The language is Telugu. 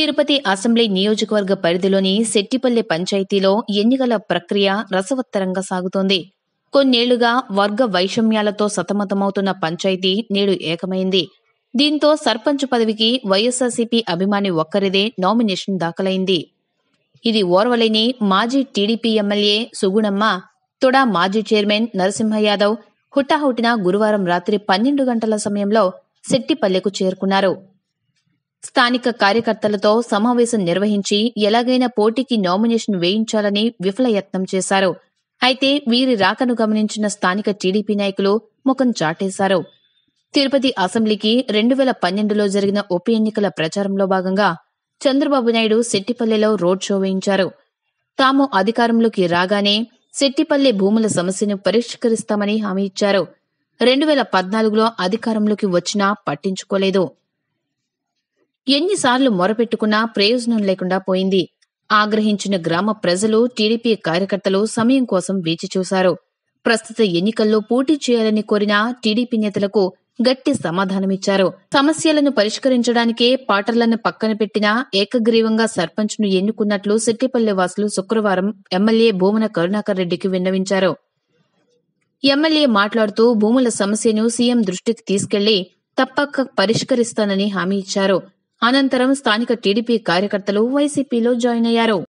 తిరుపతి అసెంబ్లీ నియోజకవర్గ పరిధిలోని శెట్టిపల్లి పంచాయతీలో ఎన్నికల ప్రక్రియ రసవత్తరంగా సాగుతోంది కొన్నేళ్లుగా వర్గ వైషమ్యాలతో సతమతమవుతున్న పంచాయతీ నేడు ఏకమైంది దీంతో సర్పంచ్ పదవికి వైఎస్ఆర్సీపీ అభిమాని ఒక్కరిదే నామినేషన్ దాఖలైంది ఇది ఓర్వలేని మాజీ టీడీపీ ఎమ్మెల్యే సుగుణమ్మ తొడా మాజీ చైర్మన్ నరసింహ యాదవ్ హుటాహుటిన గురువారం రాత్రి పన్నెండు గంటల సమయంలో శెట్టిపల్లెకు చేరుకున్నారు స్థానిక కార్యకర్తలతో సమావేశం నిర్వహించి ఎలాగైనా పోటీకి నామినేషన్ వేయించాలని విఫల యత్నం చేశారు అయితే వీరి రాకను గమనించిన స్థానిక టీడీపీ నాయకులు ముఖం చాటేశారు తిరుపతి అసెంబ్లీకి రెండు వేల పన్నెండులో జరిగిన ఉప ఎన్నికల ప్రచారంలో భాగంగా చంద్రబాబు నాయుడు శెట్టిపల్లెలో రోడ్ షో వేయించారు తాము అధికారంలోకి రాగానే శెట్టిపల్లె భూముల సమస్యను పరిష్కరిస్తామని హామీ ఇచ్చారు రెండు వేల పద్నాలుగులో అధికారంలోకి వచ్చినా పట్టించుకోలేదు ఎన్నిసార్లు మొరపెట్టుకున్నా ప్రయోజనం లేకుండా పోయింది ఆగ్రహించిన గ్రామ ప్రజలు టీడీపీ కార్యకర్తలు సమయం కోసం వేచి చూశారు ప్రస్తుత ఎన్నికల్లో పోటీ చేయాలని కోరిన టీడీపీ నేతలకు గట్టి సమాధానమిచ్చారు సమస్యలను పరిష్కరించడానికే పాటర్లను పక్కన పెట్టిన ఏకగ్రీవంగా సర్పంచ్ను ఎన్నుకున్నట్లు సెట్టిపల్లె వాసులు శుక్రవారం ఎమ్మెల్యే భూమన కరుణాకర్ రెడ్డికి విన్నవించారు ఎమ్మెల్యే మాట్లాడుతూ భూముల సమస్యను సీఎం దృష్టికి తీసుకెళ్లి తప్పక పరిష్కరిస్తానని హామీ ఇచ్చారు అనంతరం స్థానిక టీడీపీ కార్యకర్తలు వైసీపీలో జాయిన్ అయ్యారు